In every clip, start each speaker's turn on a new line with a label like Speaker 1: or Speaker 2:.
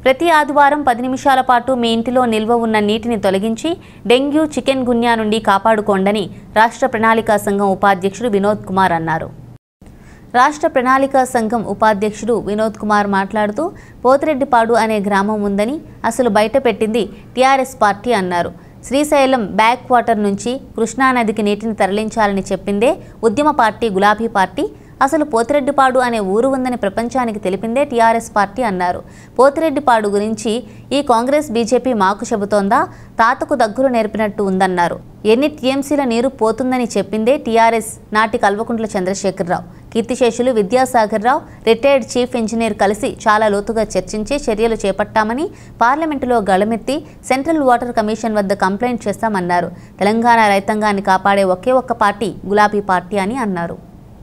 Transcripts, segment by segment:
Speaker 1: ప్రతి ఆదివారం పది నిమిషాల పాటు మీ ఇంటిలో నిల్వ ఉన్న నీటిని తొలగించి డెంగ్యూ చికెన్ గున్యా నుండి కాపాడుకోండని రాష్ట్ర ప్రణాళికా సంఘం ఉపాధ్యక్షుడు వినోద్ కుమార్ అన్నారు రాష్ట్ర ప్రణాళికా సంఘం ఉపాధ్యక్షుడు వినోద్ కుమార్ మాట్లాడుతూ పోతిరెడ్డిపాడు అనే గ్రామం ఉందని అసలు బయట పెట్టింది టీఆర్ఎస్ పార్టీ అన్నారు శ్రీశైలం బ్యాక్ వాటర్ నుంచి కృష్ణానదికి నీటిని తరలించాలని చెప్పిందే ఉద్యమ పార్టీ గులాబీ పార్టీ అసలు పోతిరెడ్డిపాడు అనే ఊరు ఉందని ప్రపంచానికి తెలిపిందే టీఆర్ఎస్ పార్టీ అన్నారు పోతిరెడ్డిపాడు గురించి ఈ కాంగ్రెస్ బీజేపీ మాకు చెబుతోందా తాతకు దగ్గులు నేర్పినట్టు ఉందన్నారు ఎన్ని టీఎంసీల నీరు పోతుందని చెప్పిందే టీఆర్ఎస్ నాటి కల్వకుంట్ల చంద్రశేఖరరావు కీర్తిశేషులు Vidyasagar Rao retired chief engineer కలిసి చాలా లోతుగా చర్చించి చర్యలు చేపట్టామని పార్లమెంటులో గళమెత్తి సెంట్రల్ వాటర్ కమిషన్ వద్ద కంప్లైంట్ చేస్తామన్నారు తెలంగాణ రైతాంగాన్ని కాపాడే ఒకే ఒక్క పార్టీ గులాబీ పార్టీ అని అన్నారు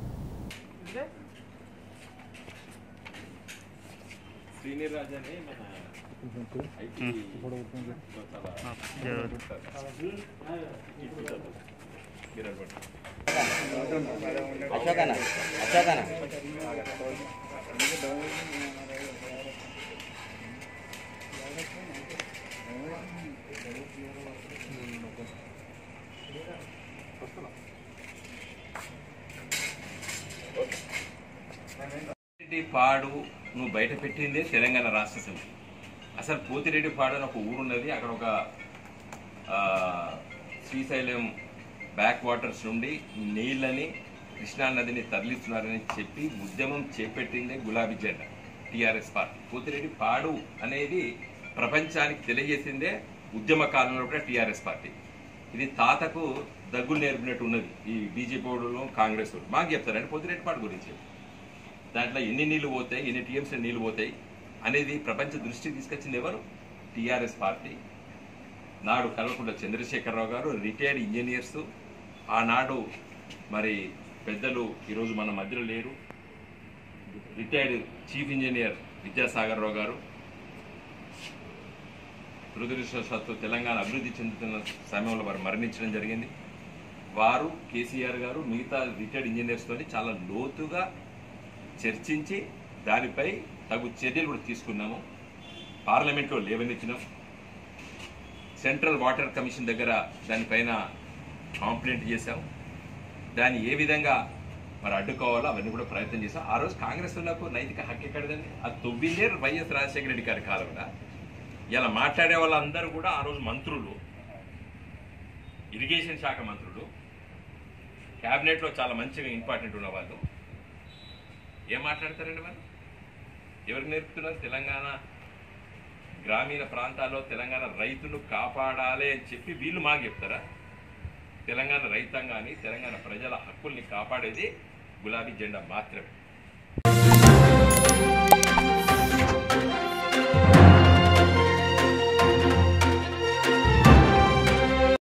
Speaker 2: శ్రీనిర్ రాజు అని మన ఐటీ
Speaker 3: అశోకన అశోకన
Speaker 2: పోతిరెడ్డి పాడు నువ్వు బయట పెట్టిందే తెలంగాణ రాష్ట్ర సమితి అసలు పోతిరెడ్డి పాడు అని ఒక ఊరు ఉన్నది అక్కడ ఒక ఆ, శ్రీశైలం బ్యాక్ వాటర్స్ నుండి నీళ్ళని కృష్ణా నదిని తరలిస్తున్నారని చెప్పి ఉద్యమం చేపట్టిందే గులాబీ జెండా టీఆర్ఎస్ పార్టీ పోతిరెడ్డి పాడు అనేది ప్రపంచానికి తెలియజేసిందే ఉద్యమ కాలంలో కూడా టీఆర్ఎస్ పార్టీ ఇది తాతకు దగ్గులు నేర్పినట్టు ఉన్నది ఈ బీజేపీ వాళ్ళు కాంగ్రెస్ వాళ్ళు మాకు చెప్తారండి పోతిరెడ్డి పాడు గురించి దాంట్లో ఎన్ని నీళ్లు పోతాయి ఎన్ని టీఎంసీ నీళ్లు పోతాయి అనేది ప్రపంచ దృష్టికి తీసుకొచ్చింది ఎవరు టీఆర్ఎస్ పార్టీ నాడు కల్వకుంట్ల చంద్రశేఖరరావు గారు రిటైర్డ్ ఇంజనీర్స్ ఆనాడు మరి పెద్దలు ఈరోజు మన మధ్యలో లేరు retired chief engineer Vidyasagar Rao garu దురదృష్టవశాత్తు తెలంగాణ అభివృద్ధి చెందుతున్న సమయంలో వారు మరణించడం జరిగింది వారు కేసీఆర్ గారు మిగతా రిటైర్డ్ ఇంజనీర్స్తోని చాలా లోతుగా చర్చించి దానిపై తగు చర్యలు కూడా తీసుకున్నాము పార్లమెంట్లో లేవనెత్తినాం సెంట్రల్ వాటర్ కమిషన్ దగ్గర దానిపైన కాంప్లైంట్ చేశాం దాన్ని ఏ విధంగా మరి అడ్డుకోవాలో అవన్నీ కూడా ప్రయత్నం చేశాం ఆ రోజు కాంగ్రెస్ వాళ్ళకు నైతిక హక్కు ఎక్కడదండి అది తొవ్విందే వైఎస్ రాజశేఖర రెడ్డి గారి కాలంలో ఇలా మాట్లాడే వాళ్ళందరూ కూడా ఆ రోజు మంత్రులు ఇరిగేషన్ శాఖ మంత్రులు క్యాబినెట్లో చాలా మంచిగా ఇంపార్టెంట్ ఉన్న వాళ్ళు ఏం మాట్లాడతారండి వాళ్ళు ఎవరికి నేర్పుతున్నారు తెలంగాణ గ్రామీణ ప్రాంతాల్లో తెలంగాణ రైతును కాపాడాలి అని చెప్పి వీళ్ళు మాకు చెప్తారా తెలంగాణ రైతాంగాన్ని తెలంగాణ ప్రజల హక్కుల్ని కాపాడేది గులాబీ జెండా మాత్రమే